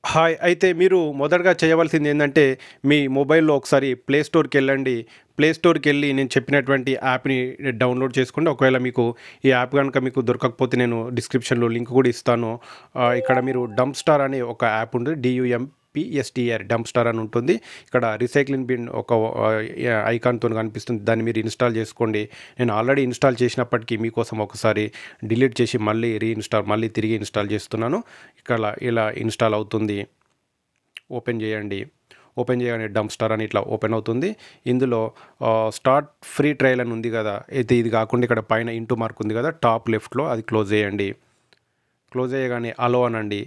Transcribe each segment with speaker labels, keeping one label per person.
Speaker 1: hi అయితే మీరు మొదటగా చేయవలసింది ఏంటంటే మీ మొబైల్లో ఒకసారి ప్లే స్టోర్కి వెళ్ళండి ప్లే స్టోర్కి వెళ్ళి నేను చెప్పినటువంటి యాప్ని డౌన్లోడ్ చేసుకోండి ఒకవేళ మీకు ఈ యాప్ కనుక మీకు దొరకకపోతే నేను డిస్క్రిప్షన్లో లింక్ కూడా ఇస్తాను ఆ, ఇక్కడ మీరు డంప్ స్టార్ అనే ఒక యాప్ ఉంటుంది డియుఎం పిఎస్టిఆర్ డంప్ స్టార్ అని ఉంటుంది ఇక్కడ రీసైక్లింగ్ బిన్ ఒక ఐకాన్తో కనిపిస్తుంది దాన్ని మీరు ఇన్స్టాల్ చేసుకోండి నేను ఆల్రెడీ ఇన్స్టాల్ చేసినప్పటికీ మీకోసం ఒకసారి డిలీట్ చేసి మళ్ళీ రీఇన్స్టాల్ మళ్ళీ తిరిగి ఇన్స్టాల్ చేస్తున్నాను ఇక్కడ ఇలా ఇన్స్టాల్ అవుతుంది ఓపెన్ చేయండి ఓపెన్ చేయగానే డంప్ స్టార్ అని ఇట్లా ఓపెన్ అవుతుంది ఇందులో ఆ, స్టార్ట్ ఫ్రీ ట్రయల్ అని ఉంది కదా అయితే ఇది కాకుండా ఇక్కడ పైన ఇంటూ మార్క్ ఉంది కదా టాప్ లెఫ్ట్లో అది క్లోజ్ చేయండి క్లోజ్ చేయగానే అలో అనండి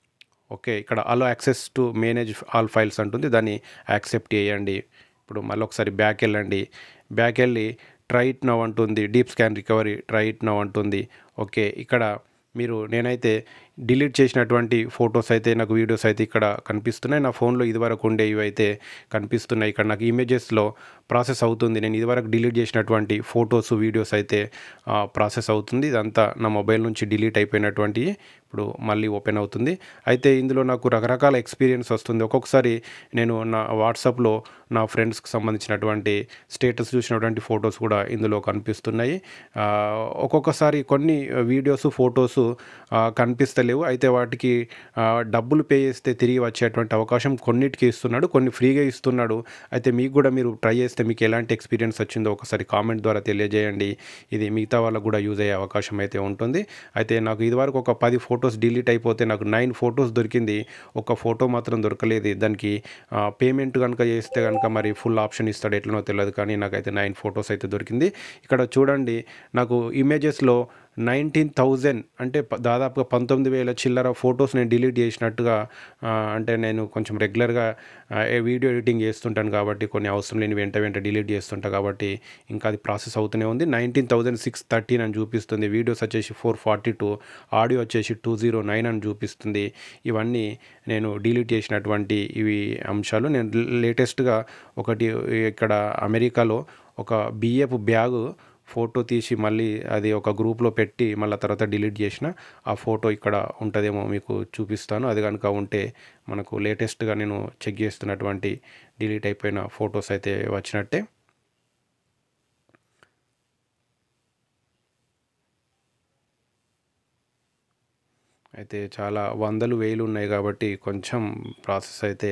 Speaker 1: ఓకే ఇక్కడ allow access to manage all files అంటుంది దాన్ని యాక్సెప్ట్ చేయండి ఇప్పుడు మళ్ళీ ఒకసారి బ్యాక్ వెళ్ళండి బ్యాక్ వెళ్ళి ట్రైట్ నవ్ అంటుంది deep scan recovery try it now అంటుంది ఓకే ఇక్కడ మీరు నేనైతే డిలీట్ చేసినటువంటి ఫొటోస్ అయితే నాకు వీడియోస్ అయితే ఇక్కడ కనిపిస్తున్నాయి నా ఫోన్లో ఇదివరకు ఉండే ఇవి అయితే కనిపిస్తున్నాయి ఇక్కడ నాకు ఇమేజెస్లో ప్రాసెస్ అవుతుంది నేను ఇదివరకు డిలీట్ చేసినటువంటి ఫొటోస్ వీడియోస్ అయితే ప్రాసెస్ అవుతుంది ఇదంతా నా మొబైల్ నుంచి డిలీట్ అయిపోయినటువంటి ఇప్పుడు మళ్ళీ ఓపెన్ అవుతుంది అయితే ఇందులో నాకు రకరకాల ఎక్స్పీరియన్స్ వస్తుంది ఒక్కొక్కసారి నేను నా వాట్సాప్లో నా ఫ్రెండ్స్కి సంబంధించినటువంటి స్టేటస్ చూసినటువంటి ఫొటోస్ కూడా ఇందులో కనిపిస్తున్నాయి ఆ, ఒక్కొక్కసారి కొన్ని వీడియోస్ ఫొటోస్ కనిపిస్తలేవు అయితే వాటికి ఆ, డబ్బులు పే చేస్తే తిరిగి వచ్చేటువంటి అవకాశం కొన్నిటికి ఇస్తున్నాడు కొన్ని ఫ్రీగా ఇస్తున్నాడు అయితే మీకు కూడా మీరు ట్రై చేస్తే మీకు ఎలాంటి ఎక్స్పీరియన్స్ వచ్చిందో ఒకసారి కామెంట్ ద్వారా తెలియజేయండి ఇది మిగతా వాళ్ళకు కూడా యూజ్ అయ్యే అవకాశం అయితే ఉంటుంది అయితే నాకు ఇదివరకు ఒక పది ఫొటోస్ డిలీట్ అయిపోతే నాకు నైన్ ఫొటోస్ దొరికింది ఒక ఫోటో మాత్రం దొరకలేదు దానికి పేమెంట్ కనుక చేస్తే కనుక మరి ఫుల్ ఆప్షన్ ఇస్తాడు ఎట్లనో తెలియదు కానీ నాకైతే నైన్ ఫొటోస్ అయితే దొరికింది ఇక్కడ చూడండి నాకు ఇమేజెస్లో నైన్టీన్ థౌజండ్ అంటే ప- దాదాపుగా పంతొమ్మిది వేల చిల్లర ఫొటోస్ నేను డిలీట్ చేసినట్టుగా ఆ, అంటే నేను కొంచెం రెగ్యులర్గా ఆ, ఏ వీడియో ఎడిటింగ్ చేస్తుంటాను కాబట్టి కొన్ని అవసరం లేని వెంట వెంట డిలీట్ చేస్తుంటా కాబట్టి ఇంకా అది ప్రాసెస్ అవుతూనే ఉంది నైన్టీన్ థౌజండ్ సిక్స్ థర్టీన్ అని చూపిస్తుంది వీడియోస్ వచ్చేసి ఫోర్ ఫార్టీ టూ ఆడియో వచ్చేసి టూ జీరో నైన్ అని చూపిస్తుంది ఇవన్నీ నేను డిలీట్ చేసినటువంటి ఇవి అంశాలు నేను లేటెస్ట్గా ఒకటి ఇక్కడ అమెరికాలో ఒక బియ్యపు బ్యాగు ఫోటో తీసి మళ్ళీ అది ఒక గ్రూప్లో పెట్టి మళ్ళీ తర్వాత డిలీట్ చేసిన ఆ ఫోటో ఇక్కడ ఉంటుందేమో మీకు చూపిస్తాను అది కనుక ఉంటే మనకు లేటెస్ట్గా నేను చెక్ చేస్తున్నటువంటి డిలీట్ అయిపోయిన ఫొటోస్ అయితే వచ్చినట్టే అయితే చాలా వందలు వేలు ఉన్నాయి కాబట్టి కొంచెం ప్రాసెస్ అయితే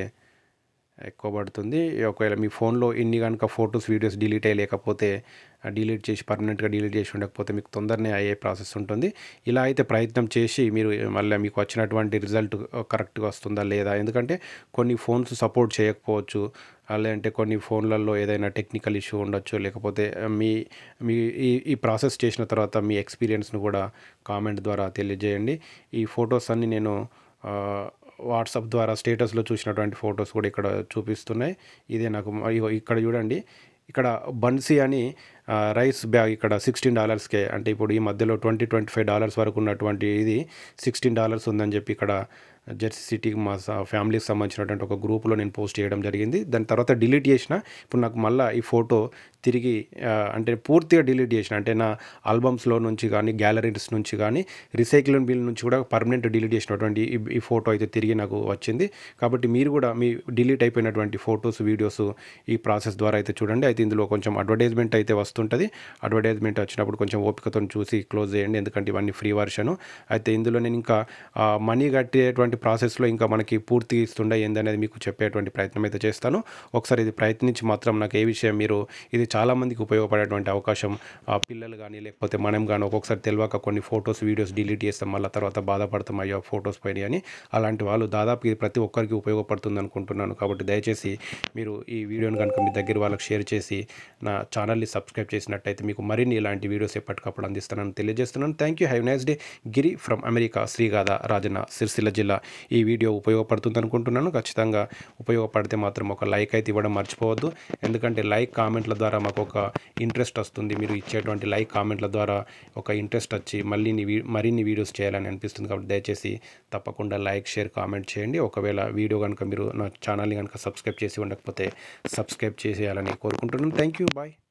Speaker 1: ఎక్కువ పడుతుంది ఒకవేళ మీ ఫోన్లో ఇన్ని కనుక ఫొటోస్ వీడియోస్ డిలీట్ అయ్యలేకపోతే డిలీట్ చేసి పర్మనెంట్గా డిలీట్ చేసి ఉండకపోతే మీకు తొందరనే అయ్యే ప్రాసెస్ ఉంటుంది ఇలా అయితే ప్రయత్నం చేసి మీరు మళ్ళీ మీకు వచ్చినటువంటి రిజల్ట్ కరెక్ట్గా వస్తుందా లేదా ఎందుకంటే కొన్ని ఫోన్స్ సపోర్ట్ చేయకపోవచ్చు లేదంటే కొన్ని ఫోన్లలో ఏదైనా టెక్నికల్ ఇష్యూ ఉండొచ్చు లేకపోతే మీ మీ ఈ ఈ ప్రాసెస్ చేసిన తర్వాత మీ ఎక్స్పీరియన్స్ను కూడా కామెంట్ ద్వారా తెలియజేయండి ఈ ఫొటోస్ అన్ని నేను ఆ, వాట్సాప్ ద్వారా స్టేటస్లో చూసినటువంటి ఫొటోస్ కూడా ఇక్కడ చూపిస్తున్నాయి ఇదే నాకు మ- ఇగో ఇక్కడ చూడండి ఇక్కడ బన్సీ అని ఆ, రైస్ బ్యాగ్ ఇక్కడ సిక్స్టీన్ డాలర్స్కే అంటే ఇప్పుడు ఈ మధ్యలో ట్వంటీ ట్వంటీ ఫైవ్ డాలర్స్ వరకు ఉన్నటువంటి ఇది సిక్స్టీన్ డాలర్స్ ఉందని చెప్పి ఇక్కడ జెర్సీ సిటీకి మా స- ఫ్యామిలీకి సంబంధించినటువంటి ఒక గ్రూప్లో నేను పోస్ట్ చేయడం జరిగింది దాని తర్వాత డిలీట్ చేసిన ఇప్పుడు నాకు మళ్ళీ ఈ ఫోటో తిరిగి ఆ, అంటే పూర్తిగా డిలీట్ చేసిన అంటే నా ఆల్బమ్స్లో నుంచి కానీ గ్యాలరీస్ నుంచి కానీ రీసైక్లింగ్ బిల్ నుంచి కూడా పర్మనెంట్ డిలీట్ చేసినటువంటి ఈ ఈ ఫోటో అయితే తిరిగి నాకు వచ్చింది కాబట్టి మీరు కూడా మీ డిలీట్ అయిపోయినటువంటి ఫొటోస్ వీడియోస్ ఈ ప్రాసెస్ ద్వారా అయితే చూడండి అయితే ఇందులో కొంచెం అడ్వర్టైజ్మెంట్ అయితే వస్తుంటుంది అడ్వర్టైజ్మెంట్ వచ్చినప్పుడు కొంచెం ఓపికతో చూసి క్లోజ్ చేయండి ఎందుకంటే ఇవన్నీ ఫ్రీ వర్షన్ అయితే ఇందులో నేను ఇంకా మనీ కట్టేటువంటి ప్రాసెస్లో ఇంకా మనకి పూర్తి ఇస్తుండే ఏందనేది మీకు చెప్పేటువంటి ప్రయత్నం అయితే చేస్తాను ఒకసారి ఇది ప్రయత్నించి మాత్రం నాకు ఏ విషయం మీరు ఇది చాలామందికి ఉపయోగపడేటువంటి అవకాశం ఆ, పిల్లలు కానీ లేకపోతే మనం కానీ ఒక్కొక్కసారి తెలియక కొన్ని ఫొటోస్ వీడియోస్ డిలీట్ చేస్తాం మళ్ళీ తర్వాత బాధపడతాం అయ్యో ఫొటోస్ పోయినాయి అని అలాంటి వాళ్ళు దాదాపు ఇది ప్రతి ఒక్కరికి ఉపయోగపడుతుంది అనుకుంటున్నాను కాబట్టి దయచేసి మీరు ఈ వీడియోని కనుక మీ దగ్గర వాళ్ళకి షేర్ చేసి నా ఛానల్ని సబ్స్క్రైబ్ చేసినట్టయితే మీకు మరిన్ని ఇలాంటి వీడియోస్ ఎప్పటికప్పుడు అందిస్తానని తెలియజేస్తున్నాను thank you have nice day Giri from America Srigadha Rajanna Sircilla జిల్లా ఈ వీడియో ఉపయోగపడుతుంది అనుకుంటున్నాను ఖచ్చితంగా ఉపయోగపడితే మాత్రం ఒక లైక్ అయితే ఇవ్వడం మర్చిపోవద్దు ఎందుకంటే లైక్ కామెంట్ల ద్వారా మాకు ఒక ఇంట్రెస్ట్ వస్తుంది మీరు ఇచ్చేటువంటి లైక్ కామెంట్ల ద్వారా ఒక ఇంట్రెస్ట్ వచ్చి మళ్ళీ వీ- మరిన్ని వీడియోస్ చేయాలని అనిపిస్తుంది కాబట్టి దయచేసి తప్పకుండా లైక్ షేర్ కామెంట్ చేయండి ఒకవేళ వీడియో కనుక మీరు నా ఛానల్ని కనుక సబ్స్క్రైబ్ చేసి ఉండకపోతే సబ్స్క్రైబ్ చేసేయాలని కోరుకుంటున్నాను థ్యాంక్ యూ బాయ్